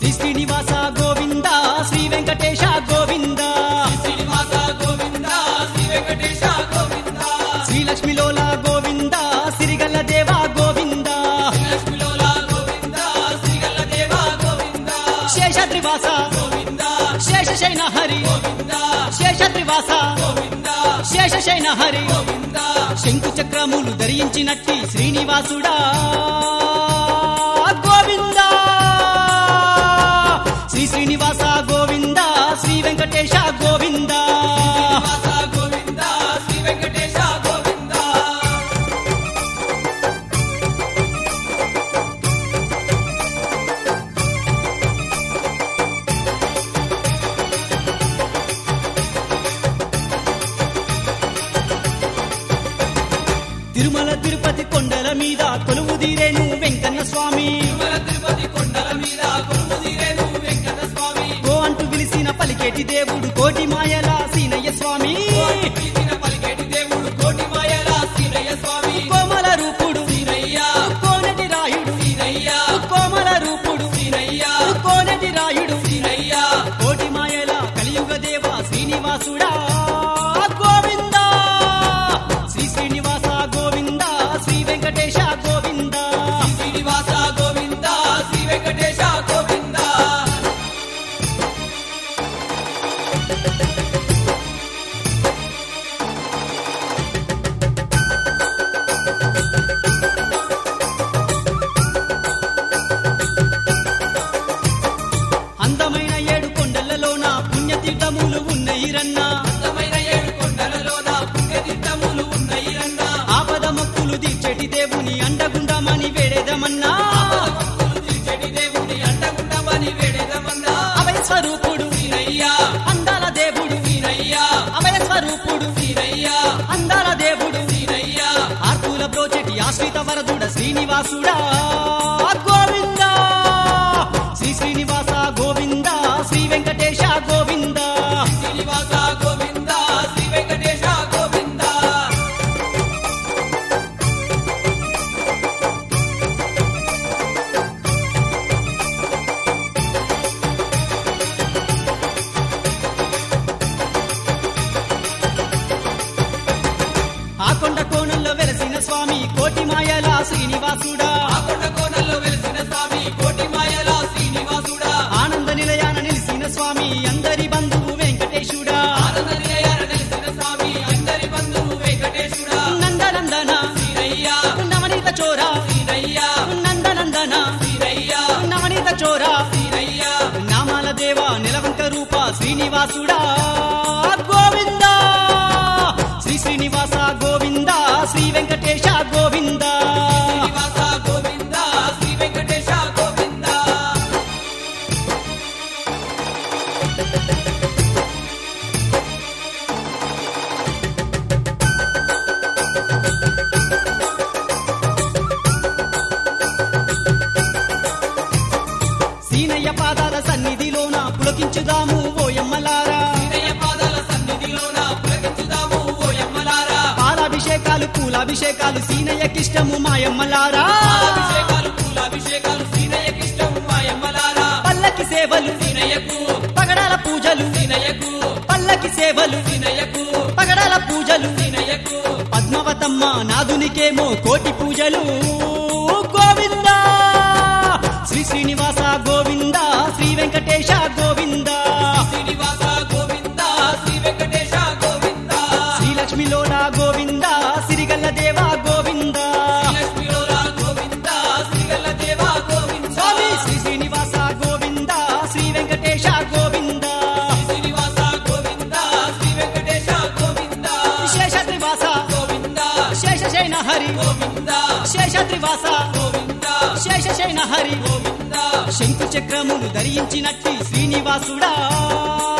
శ్రీ శ్రీనివాస గోవింద శ్రీ వెంకటేశ గోవింద శ్రీనివాస గోవింద శ్రీ వెంకటేశ గోవింద శ్రీ లక్ష్మీలోల గోవింద సిరిగల్ల దేవ గోవింద లక్ష్మిలోల గోవింద శ్రీగల్ల దేవ గోవింద శేషద్రివాస గోవింద శేషశైన హరి గోవింద శేషద్రివాస గోవింద శేషశైన హరి గోవింద శంకు చక్రములు ధరించినట్టి శ్రీనివాసుడా గోవింద శ్రీ శ్రీనివాస గోవింద శ్రీ వెంకటేశ గోవింద శ్రీనివాస గోవింద శ్రీ వెంకటేశ గోవింద తిరుమల తిరుపతి కొండల మీద కొలువు తీరేను వెంకన్న స్వామి తిరుమల తిరుపతి కొండల మీద కొలువుదీరేను వెంకట స్వామి గో అంటూ పిలిచిన పలికేటి దేవుడు కోటి మాయల సీనయ్య స్వామి పిలిచిన పలికేటి దేవుడు కోటి మాయల శ్రీరయ్య స్వామి కోమల రూపుడు శ్రీరయ్య కోనటి రాయుడు శ్రీరయ్య కోమల రూపుడు శ్రీరయ్య కోనటి రాయుడు శ్రీరయ్య కోటి మాయల కలియుగ దేవ శ్రీనివాసుడా గోవింద శ్రీ శ్రీనివాస గోవింద శ్రీ వెంకటేశ గోవింద శ్రీనివాస గోవింద శ్రీ వెంకటేశ గోవింద అందమైన ఏడు కొండలలోన పుణ్యతీర్థములు ఉన్నాయి రన్నా అందమైన ఏడు కొండలలోన పుణ్యతీర్థములు ఉన్నాయి రంగా ఆపద మొక్కులు తీర్చేటి దేవుని అండగుండమని వేడేదమన్నా భక్తులు తీర్చెడి దేవుని అండగుండమని వేడేదమన్నా అభయ స్వరూపుడు శ్రీరయ్య అందాల దేవుడు శ్రీరయ్య అభయ స్వరూపుడు శ్రీరయ్య అందాల దేవుడు శ్రీరయ్య ఆర్తుల బ్రోచెటి ఆశ్రిత వరదుడ శ్రీనివాసుడా గోవింద శ్రీ శ్రీనివాస గోవింద శ్రీ వెంకటేశ గోవింద శ్రీనివాస గోవింద శ్రీ వెంకటేశ గోవింద ఆ కొండ కోణంలో వెలసిన స్వామి కోటి మాయల శ్రీనివాసుడా ఆ కొండ కోనల్లో వెలిసిన స్వామి కోటి మాయల శ్రీనివాసుడా ఆనంద నిలయాన నిలిసిన స్వామి అందరి బంధువు వెంకటేశుడా ఆనంద నిలయాన నిలిసిన స్వామి అందరి బంధువు వెంకటేశుడా నందనందన శ్రీరయ్య నవనీత చోర శ్రీరయ్య నందనందన శ్రీరయ్య నవనీత చోర శ్రీరయ్య నామాల దేవ నిలవంక రూప శ్రీనివాసుడా గోవింద శ్రీ శ్రీనివాస గోవింద శ్రీ వెంకటేశ గోవింద శ్రీనివాస గోవింద శ్రీ వెంకటేశ గోవింద సీనయ్య పాదాల సన్నిధిలోన పులకించుదాము ఓయమ్మలారా శ్రీరయ్య పాదాల సన్నిధిలోన పులకించుదాము ఓ యమ్మలారా పాలాభిషేకాలు పూలాభిషేకాలు సీనయ్యకిష్టము మాయమ్మలారా అభిషేకాలు పూలాభిషేకాలు శ్రీరయ్యకిష్టం మా యమ్మలారా పల్లకి సేవలు శ్రీరయ్యకు పగడాల పూజలు శ్రీరయ్యకు పల్లకి సేవలు శ్రీరయ్యకు పగడాల పూజలు శ్రీరయ్యకు పద్మవతమ్మ నాదునికేమో కోటి పూజలు గోవింద శ్రీ శ్రీనివాస గోవింద శ్రీ వెంకటేశ గోవింద శ్రీనివాస గోవింద శ్రీ వెంకటేశ గోవింద శ్రీ లక్ష్మీలోల గోవింద సిరిగల్ల దేవ గోవింద లక్ష్మీలోల గోవింద శ్రీగల్ల దేవ గోవింద స్వామి శ్రీ శ్రీనివాస గోవింద శ్రీ వెంకటేశ గోవింద శ్రీనివాస గోవింద శ్రీ వెంకటేశ గోవింద శేషత్రివాస గోవింద శేషశైన హరి గోవింద శేషత్రివాస గోవింద శేషశైన హరి గోవింద శంకు చక్రములు ధరించినట్టి శ్రీనివాసుడా